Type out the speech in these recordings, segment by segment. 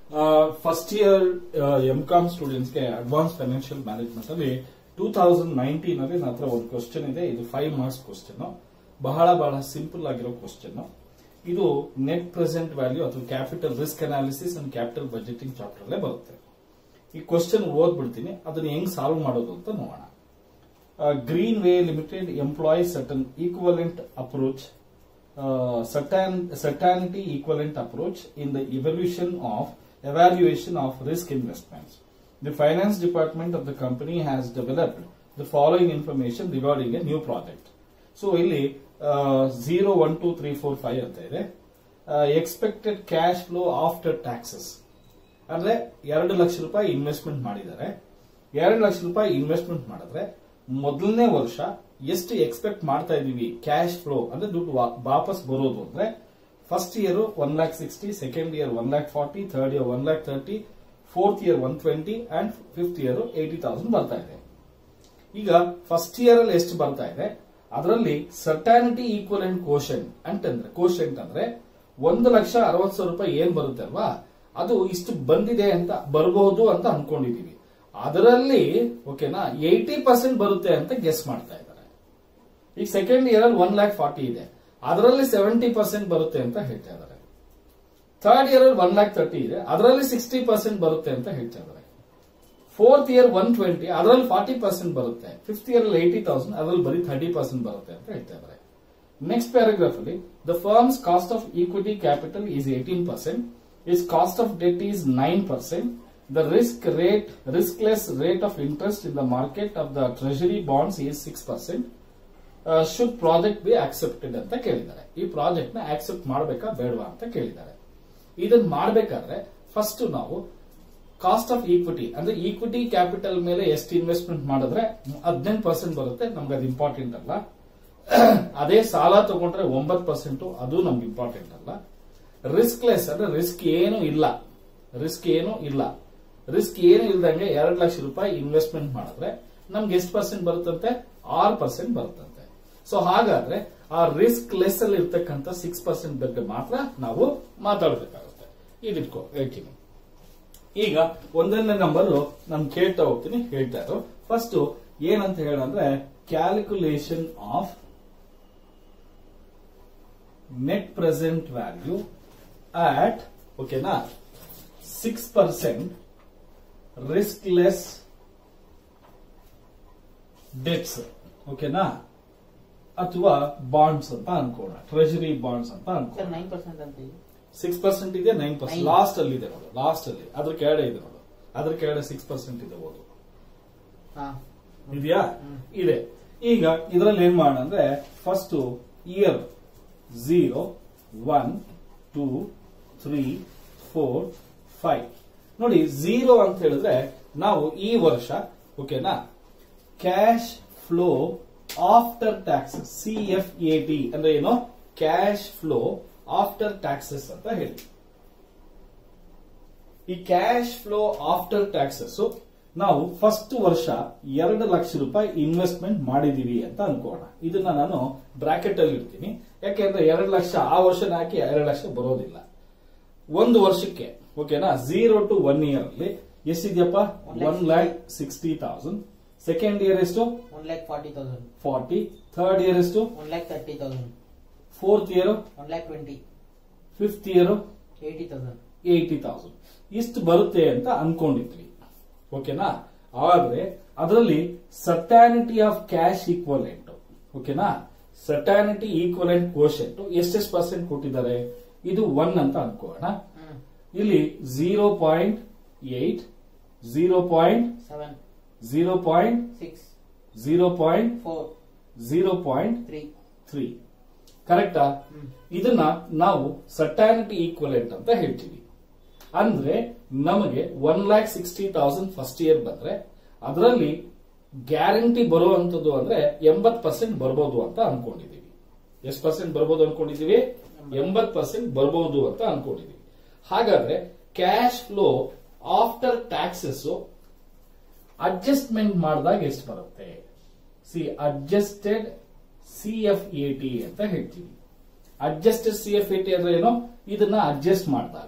First year M Com ಸ್ಟೂಡೆಂಟ್ಸ್ಗೆ advance financial management ಅಲ್ಲಿ two thousand nineteen ಅಲ್ಲಿ ನನ್ನ ಹತ್ರ ಒಂದು ಕ್ವಶನ್ ಇದೆ ಇದು ಫೈವ್ ಮಾರ್ಕ್ಸ್ ಕ್ವಶನ್ ಬಹಳ ಬಹಳ ಸಿಂಪಲ್ ಆಗಿರೋ ಕ್ವಶನ್ ಇದು ನೆಟ್ ಪ್ರೆಸೆಂಟ್ ವ್ಯಾಲ್ಯೂ ಅಥವಾ capital risk analysis and capital budgeting chapter ಅಲ್ಲೇ ಬರುತ್ತೆ ಈ ಕ್ವಶನ್ ಓದ್ಬಿಡ್ತೀನಿ ಅದನ್ನ ಹೆಂಗ್ ಸಾಲ್ವ್ ಮಾಡೋದು ಅಂತ ನೋಡೋಣ green way limited employees certain equivalent approach certainty equivalent approach in the evolution of evaluation of risk investments. The finance department of the company has developed the following information regarding a new project. So ಇಲ್ಲಿ zero one two three four five ಅಂತ ಇದೆ expected cash flow after taxes ಅಂದ್ರೆ ಎರಡು ಲಕ್ಷ ರೂಪಾಯಿ investment ಮಾಡಿದ್ದಾರೆ ಎರಡು ಲಕ್ಷ ರೂಪಾಯಿ investment ಮಾಡಿದ್ರೆ ಮೊದಲನೇ ವರ್ಷ ಎಷ್ಟು ಎಕ್ಸ್ಪೆಕ್ಟ್ ಮಾಡ್ತಾ ಇದೀವಿ ಕ್ಯಾಶ್ ಫ್ಲೋ ಅಂದ್ರೆ ದುಡ್ಡು ವಾ- ವಾಪಸ್ ಬರೋದು ಅಂದ್ರೆ first year one lakh sixty second year one lakh forty third year one lakh thirty fourth year one twenty and fifth year eighty thousand ಬರ್ತಾ ಇದೆ ಈಗ ಫಸ್ಟ್ ಇಯರ್ ಅಲ್ಲಿ ಎಷ್ಟು ಬರ್ತಾ ಇದೆ ಅದರಲ್ಲಿ ಸರ್ಟಾನಿಟಿ ಈಕ್ವಲೆಂಟ್ ಕೋಶನ್ ಅಂತಂದ್ರೆ ಕೋಶೆಂಟ್ ಅಂದ್ರೆ ಒಂದು ಲಕ್ಷ ಅರವತ್ತು ಸಾವಿರ ರೂಪಾಯಿ ಏನ್ ಬರುತ್ತೆ ಅಲ್ವಾ ಅದು ಇಷ್ಟು ಬಂದಿದೆ ಅಂತ ಬರಬಹುದು ಅಂತ ಅನ್ಕೊಂಡಿದೀವಿ ಅದರಲ್ಲಿ ಓಕೆನಾ ಏಯ್ಟಿ ಪರ್ಸೆಂಟ್ ಬರುತ್ತೆ ಅಂತ ಗೆಸ್ ಮಾಡ್ತಾ ಇದ್ದಾರೆ ಈಗ ಸೆಕೆಂಡ್ ಇಯರ್ ಅಲ್ಲಿ ಒನ್ ಲ್ಯಾಕ್ ಫಾರ್ಟಿ ಇದೆ ಅದರಲ್ಲಿ ಸೆವೆಂಟಿ ಪರ್ಸೆಂಟ್ ಬರುತ್ತೆ ಅಂತ ಹೇಳ್ತಾ ಇದ್ದಾರೆ ಥರ್ಡ್ ಇಯರ್ ಅಲ್ಲಿ ಒನ್ ಲ್ಯಾಕ್ ತರ್ಟಿ ಇದೆ ಅದರಲ್ಲಿ ಸಿಕ್ಸ್ಟಿ ಪರ್ಸೆಂಟ್ ಬರುತ್ತೆ ಅಂತ ಹೇಳ್ತಾ ಇದ್ದಾರೆ ಫೋರ್ತ್ ಇಯರ್ ಒನ್ ಟ್ವೆಂಟಿ ಅದರಲ್ಲಿ ಫಾರ್ಟಿ ಪರ್ಸೆಂಟ್ ಬರುತ್ತೆ ಫಿಫ್ತ್ ಇಯರ್ ಅಲ್ಲಿ ಏಯ್ಟಿ ತೌಸಂಡ್ ಅದರಲ್ಲಿ ಬರೀ ಥರ್ಟಿ ಪರ್ಸೆಂಟ್ ಬರುತ್ತೆ ಅಂತ ಹೇಳ್ತಾ ಇದ್ದಾರೆ ನೆಕ್ಸ್ಟ್ ಪ್ಯಾರಾಗ್ರಾಫ್ ಅಲ್ಲಿ the firm's cost of equity capital is eighteen percent is cost of debt is nine percent the risk rate riskless rate of interest in the market of the treasury bonds is six percent should project be accepted ಅಂತ ಕೇಳಿದ್ದಾರೆ ಈ project ನ accept ಮಾಡಬೇಕಾ ಬೇಡವಾ ಅಂತ ಕೇಳಿದ್ದಾರೆ ಇದನ್ನ ಮಾಡಬೇಕಾದ್ರೆ ಫಸ್ಟ್ ನಾವು ಕಾಸ್ಟ್ ಆಫ್ ಈಕ್ವಿಟಿ ಅಂದ್ರೆ ಈಕ್ವಿಟಿ ಕ್ಯಾಪಿಟಲ್ ಮೇಲೆ ಎಷ್ಟು ಇನ್ವೆಸ್ಟ್ಮೆಂಟ್ ಮಾಡಿದ್ರೆ ಹದಿನೆಂಟು ಪರ್ಸೆಂಟ್ ಬರುತ್ತೆ ನಮ್ಗೆ ಅದು ಇಂಪಾರ್ಟೆಂಟ್ ಅಲ್ಲ ಅದೇ ಸಾಲ ತಗೊಂಡ್ರೆ ಒಂಬತ್ತು ಪರ್ಸೆಂಟ್ ಅದು ನಮ್ಗೆ ಇಂಪಾರ್ಟೆಂಟ್ ಅಲ್ಲ ರಿಸ್ಕ್ ಲೆಸ್ ಅಂದ್ರೆ ರಿಸ್ಕ್ ಏನು ಇಲ್ಲ ರಿಸ್ಕ್ ಏನು ಇಲ್ಲ ರಿಸ್ಕ್ ಏನು ಇಲ್ದಂಗೆ ಎರಡು ಲಕ್ಷ ರೂಪಾಯಿ ಇನ್ವೆಸ್ಟ್ಮೆಂಟ್ ಮಾಡಿದ್ರೆ ನಮ್ಗೆ ಎಷ್ಟು ಪರ್ಸೆಂಟ್ ಬರುತ್ತಂತೆ ಆರು ಪರ್ಸೆಂಟ್ ಬರುತ್ತಂತೆ ಸೊ ಹಾಗಾದ್ರೆ ಆ ರಿಸ್ಕ್ ಲೆಸ್ ಅಲ್ಲಿ ಇರ್ತಕ್ಕಂಥ ಸಿಕ್ಸ್ ಪರ್ಸೆಂಟ್ ಬಗ್ಗೆ ಮಾತ್ರ ನಾವು ಮಾತಾಡಬೇಕಾಗುತ್ತೆ ಇದಿಟ್ಕೋ ಹೇಳ್ತೀನಿ ಈಗ ಒಂದನೇ ನಂಬರ್ ನಾನು ಕೇಳ್ತಾ ಹೋಗ್ತೀನಿ ಹೇಳ್ತಾ ಇರೋ ಫಸ್ಟ್ ಏನಂತ ಹೇಳಂದ್ರೆ calculation of net present value at ಓಕೆನಾ six percent risk less debts ಓಕೆನಾ ಅಥವಾ ಬಾಂಡ್ಸ್ ಅಂತ ಅನ್ಕೋಣ ಟ್ರೆಜರಿ ಬಾಂಡ್ಸ್ ಅಂತ ಅನ್ಕೋಣ ಸರ್ ನೈನ್ ಪರ್ಸೆಂಟ್ ಅಂತ ಇದೆ ಸಿಕ್ಸ್ ಪರ್ಸೆಂಟ್ ಇದೆ ನೈನ್ ಪರ್ಸೆಂಟ್ Nine. ಲಾಸ್ಟ್ ಅಲ್ಲಿ ಇದೆ ನೋಡು ಲಾಸ್ಟ್ ಅಲ್ಲಿ ಅದ್ರ ಕೆಳಗಡೆ ಇದೆ ನೋಡು ಅದ್ರ ಕೆಳಗಡೆ ಸಿಕ್ಸ್ ಪರ್ಸೆಂಟ್ ಇದೆ ಓದು ಹಾ ಇದೆಯಾ ಹ್ಮ್. ಇದೆ ಈಗ ಇದರಲ್ಲಿ ಏನ್ ಮಾಡೋಣ ಅಂದ್ರೆ first year zero one two three four five ನೋಡಿ ಝೀರೋ ಅಂತ ಹೇಳಿದ್ರೆ ನಾವು ಈ ವರ್ಷ ಓಕೆನಾ cash flow after taxes C F A T ಅಂದ್ರೆ ಏನು ಕ್ಯಾಶ್ ಫ್ಲೋ ಆಫ್ಟರ್ ಟ್ಯಾಕ್ಸಸ್ ಅಂತ ಹೇಳಿ ಈ ಕ್ಯಾಶ್ ಫ್ಲೋ ಆಫ್ಟರ್ ಟ್ಯಾಕ್ಸಸ್ ನಾವು ಫಸ್ಟ್ ವರ್ಷ ಎರಡು ಲಕ್ಷ ರೂಪಾಯಿ ಇನ್ವೆಸ್ಟ್ಮೆಂಟ್ ಮಾಡಿದೀವಿ ಅಂತ ಅನ್ಕೋಣ ಇದನ್ನ ನಾನು ಬ್ರಾಕೆಟ್ ಅಲ್ಲಿ ಇಡ್ತೀನಿ ಯಾಕೆಂದ್ರೆ ಎರಡು ಲಕ್ಷ ಆ ವರ್ಷನ ಹಾಕಿ ಎರಡು ಲಕ್ಷ ಬರೋದಿಲ್ಲ ಒಂದು ವರ್ಷಕ್ಕೆ ಓಕೆನಾ ಝೀರೋ ಟು ಒನ್ ಇಯರ್ ಅಲ್ಲಿ ಎಷ್ಟಿದೆಯಪ್ಪ One lakh one lakh sixty thousand second year ಎಷ್ಟು one lakh forty thousand forty third year ಎಷ್ಟು one lakh thirty thousand fourth year one lakh twenty fifth year eighty thousand eighty thousand ಇಷ್ಟು ಬರುತ್ತೆ ಅಂತ ಅನ್ಕೊಂಡಿದ್ವಿ ಓಕೆನಾ ಆದ್ರೆ ಅದರಲ್ಲಿ ಸರ್ಟ್ಯಾನಿಟಿ ಆಫ್ ಕ್ಯಾಶ್ ಈಕ್ವಲೆಂಟ್ ಓಕೆನಾ ಸರ್ಟ್ಯಾನಿಟಿ ಈಕ್ವಲೆಂಟ್ ಕೋಶೆಂಟ್ ಎಷ್ಟೆಷ್ಟು ಪರ್ಸೆಂಟ್ ಕೊಟ್ಟಿದ್ದಾರೆ ಇದು ಒನ್ ಅಂತ ಅನ್ಕೋಣ ಹ್ಮ್ ಇಲ್ಲಿ zero point eight zero point seven zero point six zero point four zero point three three ಕರೆಕ್ಟಾ ಹ್ಮ್ ಇದನ್ನ ನಾವು ಸರ್ಟ್ಯಾನಿಟಿ ಈಕ್ವಲೆಂಟ್ ಅಂತ ಹೇಳ್ತೀವಿ ಅಂದ್ರೆ ನಮಗೆ one lakh sixty thousand first year ಬಂದ್ರೆ ಅದರಲ್ಲಿ ಗ್ಯಾರಂಟಿ ಬರುವಂತದ್ದು ಅಂದ್ರೆ ಎಂಬತ್ ಪರ್ಸೆಂಟ್ ಬರ್ಬೋದು ಅಂತ ಅನ್ಕೊಂಡಿದೀವಿ ಎಷ್ಟು ಪರ್ಸೆಂಟ್ ಬರ್ಬೋದು ಅನ್ಕೊಂಡಿದೀವಿ ಎಂಬತ್ ಪರ್ಸೆಂಟ್ ಬರ್ಬೋದು ಅಂತ ಅನ್ಕೊಂಡಿದೀವಿ ಹಾಗಾದ್ರೆ cash flow after taxes adjustment ಮಾಡಿದಾಗ ಎಷ್ಟು ಬರುತ್ತೆ C adjusted C F A T ಅಂತ ಹೇಳ್ತೀವಿ adjusted C F A T ಅಂದ್ರೆ ಏನು ಇದನ್ನ ಅಡ್ಜಸ್ಟ್ ಮಾಡಿದಾಗ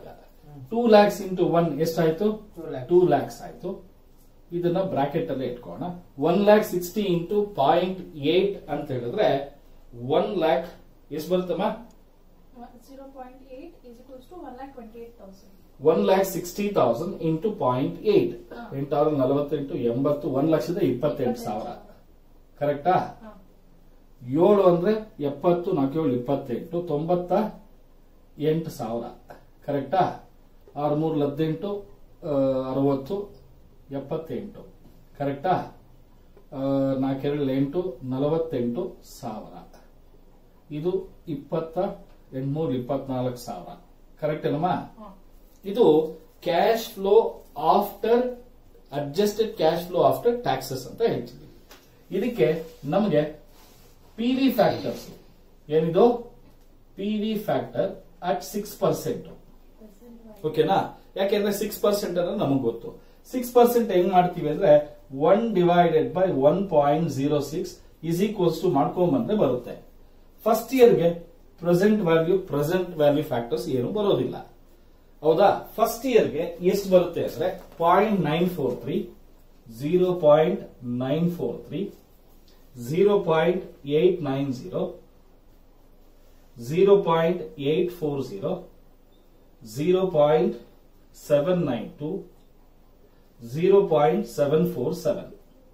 ಟೂ ಲ್ಯಾಕ್ಸ್ ಇಂಟು ಒನ್ ಎಷ್ಟಾಯ್ತು ಟೂ ಲ್ಯಾಕ್ ಟೂ ಲ್ಯಾಕ್ಸ್ ಆಯ್ತು ಇದನ್ನ ಬ್ರಾಕೆಟ್ ಅಲ್ಲೇ ಇಟ್ಕೋಣ one lakh sixty into point eight ಅಂತ ಹೇಳಿದ್ರೆ ಒನ್ ಲ್ಯಾಕ್ ಎಷ್ಟು ಬರುತ್ತಮ್ಮ Zero point eight is equals to one lakh twenty-eight thousand. One lakh sixty thousand into point eight ಹಾ. ಎಂಟಾರು ನಲವತ್ತೆಂಟು ಎಂಬತ್ತು ಒಂದ್ ಲಕ್ಷದ ಇಪ್ಪತ್ತೆಂಟು ಸಾವಿರ ಕರೆಕ್ಟಾ ಹಾ. ಏಳು ಅಂದ್ರೆ ಎಪ್ಪತ್ತು ನಾಲ್ಕೇಳು ಇಪ್ಪತ್ತೆಂಟು ತೊಂಬತ್ತ ಎಂಟು ಸಾವಿರ ಕರೆಕ್ಟಾ ಆರು ಮೂರು ಹದಿನೆಂಟು ಆ, ಅರವತ್ತು ಎಪ್ಪತ್ತೆಂಟು ಕರೆಕ್ಟಾ ಆ, ನಾಲ್ಕೆರಡು ಎಂಟು ನಲವತ್ತೆಂಟು ಸಾವಿರ ಇದು ಇಪ್ಪತ್ತ ಎಂಟ್ನೂರ ಇಪ್ಪತ್ನಾಲ್ಕು ಸಾವಿರ ಕರೆಕ್ಟ್ ಏನಮ್ಮ ಹಾ. ಇದು cash flow after adjusted cash flow after taxes ಅಂತ ಹೇಳ್ತೀವಿ ಇದಕ್ಕೆ ನಮಗೆ ಪಿ ವಿ ಫ್ಯಾಕ್ಟರ್ಸ್ ಏನಿದು P V factor at six percent ಓಕೆನಾ ಯಾಕೆಂದ್ರೆ ಸಿಕ್ಸ್ ಪರ್ಸೆಂಟ್ ಅಂದ್ರೆ ನಮಗೆ ಗೊತ್ತು ಸಿಕ್ಸ್ ಪರ್ಸೆಂಟ್ ಹೆಂಗ್ ಮಾಡ್ತೀವಿ ಅಂದ್ರೆ one divided by one point zero six is equals to ಮಾಡ್ಕೊಂಬಂದ್ರೆ ಬರುತ್ತೆ ಫಸ್ಟ್ ಇಯರ್ಗೆ present value present value factors ಏನು ಬರೋದಿಲ್ಲ ಹೌದಾ ಫಸ್ಟ್ ಇಯರ್ಗೆ ಎಷ್ಟು ಬರುತ್ತೆ ಅಂದ್ರೆ point nine four three zero point nine four three zero point eight nine zero zero point eight four zero zero point seven nine two zero point seven four seven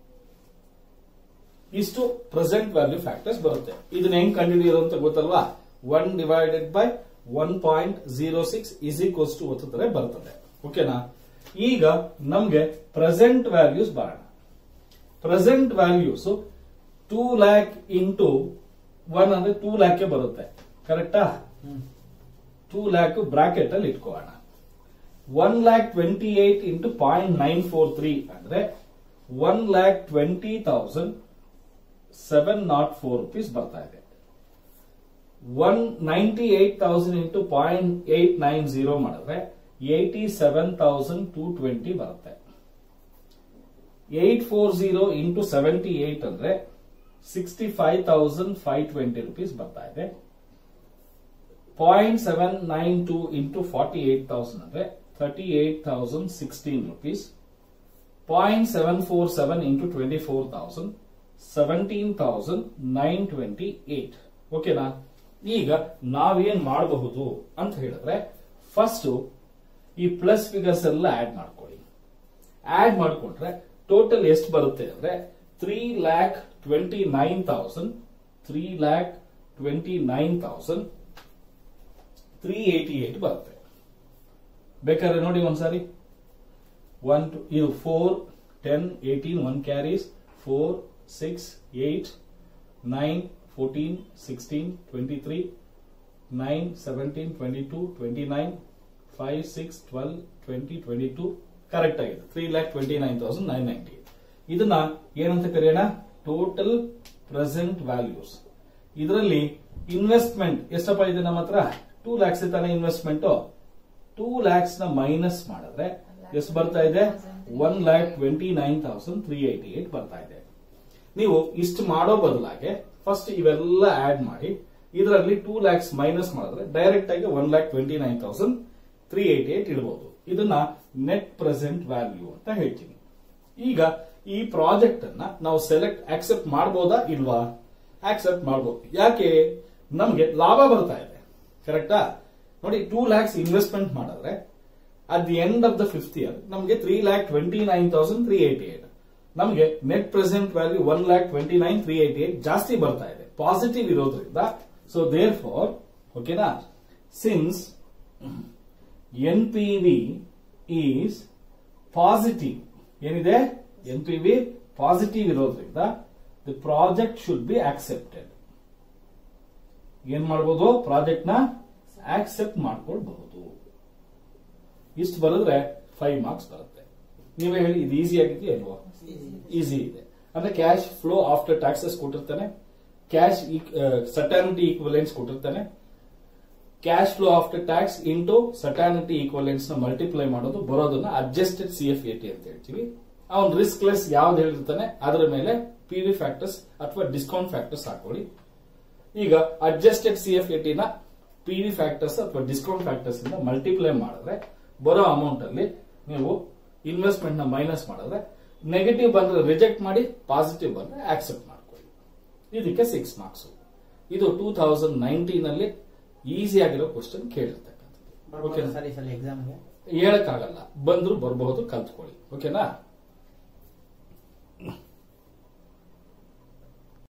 ಇಷ್ಟು present value factors ಬರುತ್ತೆ ಇದನ್ನ ಹೆಂಗ್ ಕಂಡುಹಿಡಿಯೋದು ಅಂತ ಗೊತ್ತಲ್ವಾ one divided by one point zero six is equals to ಒತ್ತಿದ್ರೆ ಬರ್ತದೆ ಓಕೆನಾ ಈಗ ನಮ್ಗೆ ಪ್ರೆಸೆಂಟ್ ವ್ಯಾಲ್ಯೂಸ್ ಬರೋಣ present values two lakh into one ಅಂದ್ರೆ ಟೂ ಲ್ಯಾಕ್ ಬರುತ್ತೆ ಕರೆಕ್ಟಾ ಹ್ಮ್ ಟೂ ಲ್ಯಾಕ್ ಬ್ರಾಕೆಟ್ ಅಲ್ಲಿ ಇಟ್ಕೋಣ one lakh twenty eight into point nine four three ಅಂದ್ರೆ one lakh twenty thousand seven nought four rupees ಬರ್ತಾ ಇದೆ one ninety eight thousand into point eight nine zero ಮಾಡಿದ್ರೆ eighty seven thousand two twenty ಬರುತ್ತೆ eight four zero into seventy eight ಅಂದ್ರೆ sixty five thousand five twenty rupees ಬರ್ತಾ ಇದೆ point seven nine two into forty eight thousand ಅಂದ್ರೆ thirty eight thousand sixteen rupees point seven four seven into twenty four thousand seventeen thousand nine twenty eight ಓಕೆನಾ ಈಗ ನಾವೇನ್ ಮಾಡಬಹುದು ಅಂತ ಹೇಳಿದ್ರೆ ಫಸ್ಟ್ ಈ ಪ್ಲಸ್ ಫಿಗರ್ಸ್ ಎಲ್ಲ ಆಡ್ ಮಾಡ್ಕೊಳ್ಳಿ ಆಡ್ ಮಾಡ್ಕೊಂಡ್ರೆ ಟೋಟಲ್ ಎಷ್ಟು ಬರುತ್ತೆ ಅಂದ್ರೆ three lakh twenty nine thousand three lakh twenty nine thousand three eighty eight ಬರುತ್ತೆ ಬೇಕಾದ್ರೆ ನೋಡಿ ಒಂದ್ಸಾರಿ ಒನ್ ಟು ಇದು four ten eighteen one carries four six eight nine fourteen sixteen twenty three nine seventeen twenty two twenty nine five six twelve twenty twenty two correct ಆಗಿದೆ three lakh twenty nine thousand nine ninety ಇದನ್ನ ಏನಂತ ಕರೆಯೋಣ total present values ಇದರಲ್ಲಿ investment ಎಷ್ಟಪ್ಪ ಇದೆ ನಮ್ಮ ಹತ್ರ two lakhs ತಾನೇ ಇನ್ವೆಸ್ಟ್ಮೆಂಟ್ ಟೂ ಲ್ಯಾಕ್ಸ್ ನ ಮೈನಸ್ ಮಾಡಿದ್ರೆ ಎಷ್ಟು ಬರ್ತಾ ಇದೆ one lakh twenty nine thousand three eighty eight ಬರ್ತಾ ಇದೆ ನೀವು ಇಷ್ಟು ಮಾಡೋ ಬದಲಾಗೆ ಫಸ್ಟ್ ಇವೆಲ್ಲ ಆಡ್ ಮಾಡಿ ಇದರಲ್ಲಿ ಟೂ ಲ್ಯಾಕ್ಸ್ ಮೈನಸ್ ಮಾಡಿದ್ರೆ ಡೈರೆಕ್ಟ್ ಆಗಿ one lakh twenty nine thousand three eighty eight ಇಡಬಹುದು ಇದನ್ನ ನೆಟ್ ಪ್ರೆಸೆಂಟ್ ವ್ಯಾಲ್ಯೂ ಅಂತ ಹೇಳ್ತೀನಿ ಈಗ ಈ ಪ್ರಾಜೆಕ್ಟ್ ಅನ್ನ ನಾವು ಸೆಲೆಕ್ಟ್ ಆಕ್ಸೆಪ್ಟ್ ಮಾಡಬಹುದಾ ಇಲ್ವಾ ಆಕ್ಸೆಪ್ಟ್ ಮಾಡಬಹುದು ಯಾಕೆ ನಮ್ಗೆ ಲಾಭ ಬರ್ತಾ ಇದೆ ಕರೆಕ್ಟಾ ನೋಡಿ ಟೂ ಲ್ಯಾಕ್ಸ್ ಇನ್ವೆಸ್ಟ್ಮೆಂಟ್ ಮಾಡಿದ್ರೆ at the end of the fifth year ನಮಗೆ three lakh twenty nine thousand three eighty eight ನಮಗೆ net present value one lakh twenty nine three eighty eight ಜಾಸ್ತಿ ಬರ್ತಾ ಇದೆ ಪಾಸಿಟಿವ್ ಇರೋದ್ರಿಂದ ಸೊ ದೇರ್ ಫಾರ್ ಓಕೆನಾ since N P V is positive ಏನಿದೆ N P V positive ಇರೋದ್ರಿಂದ the project should be accepted ಏನ್ ಮಾಡಬಹುದು ಪ್ರಾಜೆಕ್ಟ್ ನ ಆಕ್ಸೆಪ್ಟ್ ಮಾಡ್ಕೊಳ್ಬಹುದು ಇಷ್ಟು ಬರೆದ್ರೆ ಫೈವ್ ಮಾರ್ಕ್ಸ್ ಬರುತ್ತೆ ನೀವೇ ಹೇಳಿ ಇದು ಈಸಿ ಆಗಿದೆಯಾ ಇಲ್ವಾ ಈಸಿ ಇದೆ ಅಂದ್ರೆ ಕ್ಯಾಶ್ ಫ್ಲೋ ಆಫ್ಟರ್ ಟ್ಯಾಕ್ಸಸ್ ಕೊಟ್ಟಿರ್ತಾನೆ ಕ್ಯಾಶ್ ಸಟಾನಿಟಿ ಈಕ್ವಲೆನ್ಸ್ ಕೊಟ್ಟಿರ್ತಾನೆ cash flow after tax into certainty equivalents ನ ಮಲ್ಟಿಪ್ಲೈ ಮಾಡೋದು ಬರೋದನ್ನ ಅಡ್ಜಸ್ಟೆಡ್ ಸಿ ಎಫ್ ಎಟಿ ಅಂತ ಹೇಳ್ತೀವಿ ಅವನ್ ರಿಸ್ಕ್ ಲೆಸ್ ಯಾವ್ದು ಹೇಳಿರ್ತಾನೆ ಅದರ ಮೇಲೆ ಪಿ ವಿ ಫ್ಯಾಕ್ಟರ್ಸ್ ಅಥವಾ ಡಿಸ್ಕೌಂಟ್ ಫ್ಯಾಕ್ಟರ್ಸ್ ಹಾಕೊಳ್ಳಿ ಈಗ ಅಡ್ಜಸ್ಟೆಡ್ ಸಿ ಎಫ್ ಎಟಿ ನ ಪಿ ವಿ ಫ್ಯಾಕ್ಟರ್ಸ್ ಅಥವಾ ಡಿಸ್ಕೌಂಟ್ ಫ್ಯಾಕ್ಟರ್ಸ್ ಇಂದ ಮಲ್ಟಿಪ್ಲೈ ಮಾಡಿದ್ರೆ ಬರೋ ಅಮೌಂಟ್ ಅಲ್ಲಿ ನೀವು ಇನ್ವೆಸ್ಟ್ಮೆಂಟ್ ನ ಮೈನಸ್ ಮಾಡಿದ್ರೆ ನೆಗೆಟಿವ್ ಬಂದ್ರೆ ರಿಜೆಕ್ಟ್ ಮಾಡಿ ಪಾಸಿಟಿವ್ ಬಂದ್ರೆ ಆಕ್ಸೆಪ್ಟ್ ಮಾಡ್ಕೊಳ್ಳಿ ಇದಕ್ಕೆ ಸಿಕ್ಸ್ ಮಾರ್ಕ್ಸ್ ಇದು ಟೂ ತೌಸಂಡ್ ನೈನ್ಟೀನ್ ಅಲ್ಲಿ ಈಸಿ ಆಗಿರೋ ಕ್ವಶನ್ ಕೇಳಿರ್ತಕ್ಕಂಥದ್ದು ಬರ್ಬೋದಾ ಓಕೆನಾ ಸರ್ ಈ ಸಲ ಎಕ್ಸಾಮ್ಗೆ ಹೇಳಕ್ಕಾಗಲ್ಲ ಬಂದ್ರು ಬರಬಹುದು ಕಲ್ತ್ಕೊಳ್ಳಿ ಓಕೆನಾ